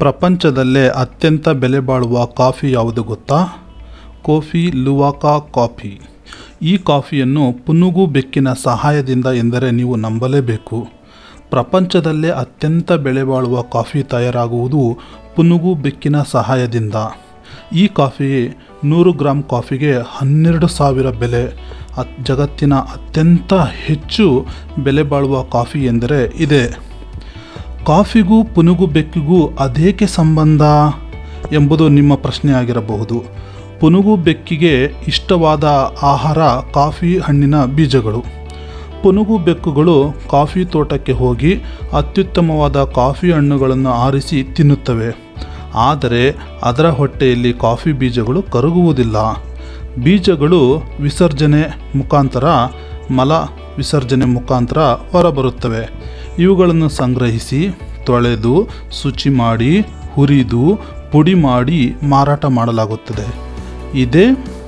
ಪ್ರಪಂಚದಲ್ಲೇ ಅತ್ಯಂತ ಬೆಲೆ ಬಾಳುವ ಕಾಫಿ ಯಾವುದು ಗೊತ್ತಾ ಕೋಫಿ ಲುವಾಕಾ ಕಾಫಿ ಈ ಕಾಫಿಯನ್ನು ಪುನುಗು ಬೆಕ್ಕಿನ ಸಹಾಯದಿಂದ ಎಂದರೆ ನೀವು ನಂಬಲೇಬೇಕು ಪ್ರಪಂಚದಲ್ಲೇ ಅತ್ಯಂತ ಬೆಲೆ ಬಾಳುವ ಕಾಫಿ ತಯಾರಾಗುವುದು ಪುನುಗು ಬೆಕ್ಕಿನ ಸಹಾಯದಿಂದ ಈ ಕಾಫಿ ನೂರು ಗ್ರಾಂ ಕಾಫಿಗೆ ಹನ್ನೆರಡು ಸಾವಿರ ಬೆಲೆ ಅತ್ ಜಗತ್ತಿನ ಅತ್ಯಂತ ಹೆಚ್ಚು ಬೆಲೆ ಬಾಳುವ ಕಾಫಿ ಎಂದರೆ ಇದೆ ಕಾಫಿಗೂ ಪುನುಗು ಬೆಕ್ಕಿಗೂ ಅದೇಕೆ ಸಂಬಂಧ ಎಂಬುದು ನಿಮ್ಮ ಪ್ರಶ್ನೆಯಾಗಿರಬಹುದು ಪುನುಗು ಬೆಕ್ಕಿಗೆ ಇಷ್ಟವಾದ ಆಹಾರ ಕಾಫಿ ಹಣ್ಣಿನ ಬೀಜಗಳು ಪುನುಗು ಬೆಕ್ಕುಗಳು ಕಾಫಿ ತೋಟಕ್ಕೆ ಹೋಗಿ ಅತ್ಯುತ್ತಮವಾದ ಕಾಫಿ ಹಣ್ಣುಗಳನ್ನು ಆರಿಸಿ ತಿನ್ನುತ್ತವೆ ಆದರೆ ಅದರ ಹೊಟ್ಟೆಯಲ್ಲಿ ಕಾಫಿ ಬೀಜಗಳು ಕರಗುವುದಿಲ್ಲ ಬೀಜಗಳು ವಿಸರ್ಜನೆ ಮುಖಾಂತರ ಮಲ ವಿಸರ್ಜನೆ ಮುಖಾಂತರ ಹೊರಬರುತ್ತವೆ ಇವುಗಳನ್ನು ಸಂಗ್ರಹಿಸಿ ತೊಳೆದು ಶುಚಿ ಮಾಡಿ ಹುರಿದು ಪುಡಿ ಮಾಡಿ ಮಾರಾಟ ಮಾಡಲಾಗುತ್ತದೆ ಇದೇ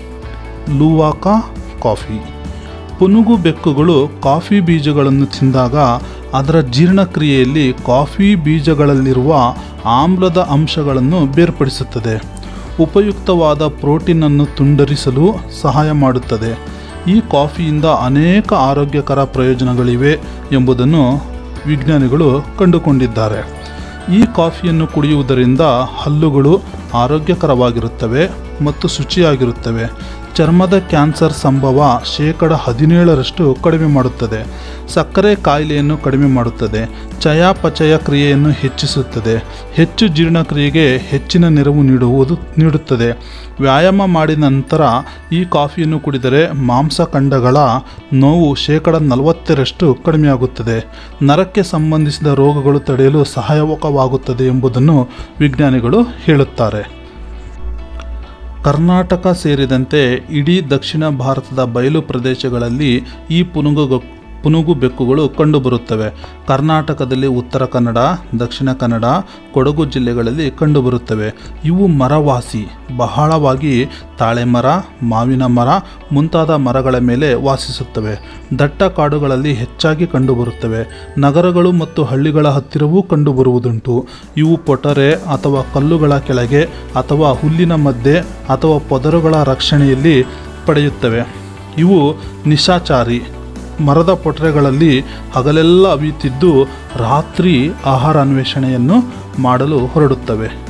ಲೂವಾಕಾ ಕಾಫಿ ಪುನುಗು ಬೆಕ್ಕುಗಳು ಕಾಫಿ ಬೀಜಗಳನ್ನು ತಿಂದಾಗ ಅದರ ಜೀರ್ಣಕ್ರಿಯೆಯಲ್ಲಿ ಕಾಫಿ ಬೀಜಗಳಲ್ಲಿರುವ ಆಮ್ಲದ ಅಂಶಗಳನ್ನು ಬೇರ್ಪಡಿಸುತ್ತದೆ ಉಪಯುಕ್ತವಾದ ಪ್ರೋಟೀನನ್ನು ತುಂಡರಿಸಲು ಸಹಾಯ ಮಾಡುತ್ತದೆ ಈ ಕಾಫಿಯಿಂದ ಅನೇಕ ಆರೋಗ್ಯಕರ ಪ್ರಯೋಜನಗಳಿವೆ ಎಂಬುದನ್ನು ವಿಜ್ಞಾನಿಗಳು ಕಂಡುಕೊಂಡಿದ್ದಾರೆ ಈ ಕಾಫಿಯನ್ನು ಕುಡಿಯುವುದರಿಂದ ಹಲ್ಲುಗಳು ಆರೋಗ್ಯಕರವಾಗಿರುತ್ತವೆ ಮತ್ತು ಶುಚಿಯಾಗಿರುತ್ತವೆ ಚರ್ಮದ ಕ್ಯಾನ್ಸರ್ ಸಂಭವ ಶೇಕಡ ಹದಿನೇಳರಷ್ಟು ಕಡಿಮೆ ಮಾಡುತ್ತದೆ ಸಕ್ಕರೆ ಕಾಯಿಲೆಯನ್ನು ಕಡಿಮೆ ಮಾಡುತ್ತದೆ ಚಯಾಪಚಯ ಕ್ರಿಯೆಯನ್ನು ಹೆಚ್ಚಿಸುತ್ತದೆ ಹೆಚ್ಚು ಜೀರ್ಣಕ್ರಿಯೆಗೆ ಹೆಚ್ಚಿನ ನೆರವು ನೀಡುವುದು ನೀಡುತ್ತದೆ ವ್ಯಾಯಾಮ ಮಾಡಿದ ನಂತರ ಈ ಕಾಫಿಯನ್ನು ಕುಡಿದರೆ ಮಾಂಸಖಂಡಗಳ ನೋವು ಶೇಕಡ ನಲವತ್ತರಷ್ಟು ಕಡಿಮೆಯಾಗುತ್ತದೆ ನರಕ್ಕೆ ಸಂಬಂಧಿಸಿದ ರೋಗಗಳು ತಡೆಯಲು ಸಹಾಯಕವಾಗುತ್ತದೆ ಎಂಬುದನ್ನು ವಿಜ್ಞಾನಿಗಳು ಹೇಳುತ್ತಾರೆ ಕರ್ನಾಟಕ ಸೇರಿದಂತೆ ಇಡೀ ದಕ್ಷಿಣ ಭಾರತದ ಬಯಲು ಪ್ರದೇಶಗಳಲ್ಲಿ ಈ ಪುನುಗು ಪುನುಗು ಬೆಕ್ಕುಗಳು ಕಂಡುಬರುತ್ತವೆ ಕರ್ನಾಟಕದಲ್ಲಿ ಉತ್ತರ ಕನ್ನಡ ದಕ್ಷಿಣ ಕನ್ನಡ ಕೊಡಗು ಜಿಲ್ಲೆಗಳಲ್ಲಿ ಕಂಡುಬರುತ್ತವೆ ಇವು ಮರವಾಸಿ ಬಹಳವಾಗಿ ತಾಳೆ ಮರ ಮಾವಿನ ಮರ ಮುಂತಾದ ಮರಗಳ ಮೇಲೆ ವಾಸಿಸುತ್ತವೆ ದಟ್ಟ ಕಾಡುಗಳಲ್ಲಿ ಹೆಚ್ಚಾಗಿ ಕಂಡುಬರುತ್ತವೆ ನಗರಗಳು ಮತ್ತು ಹಳ್ಳಿಗಳ ಹತ್ತಿರವೂ ಕಂಡುಬರುವುದುಂಟು ಇವು ಪೊಟರೆ ಅಥವಾ ಕಲ್ಲುಗಳ ಕೆಳಗೆ ಅಥವಾ ಹುಲ್ಲಿನ ಮಧ್ಯೆ ಅಥವಾ ಪೊದರುಗಳ ರಕ್ಷಣೆಯಲ್ಲಿ ಪಡೆಯುತ್ತವೆ ಇವು ನಿಶಾಚಾರಿ ಮರದ ಪೊಟರೆಗಳಲ್ಲಿ ಹಗಲೆಲ್ಲ ಅವಿಯುತ್ತಿದ್ದು ರಾತ್ರಿ ಆಹಾರ ಅನ್ವೇಷಣೆಯನ್ನು ಮಾಡಲು ಹೊರಡುತ್ತವೆ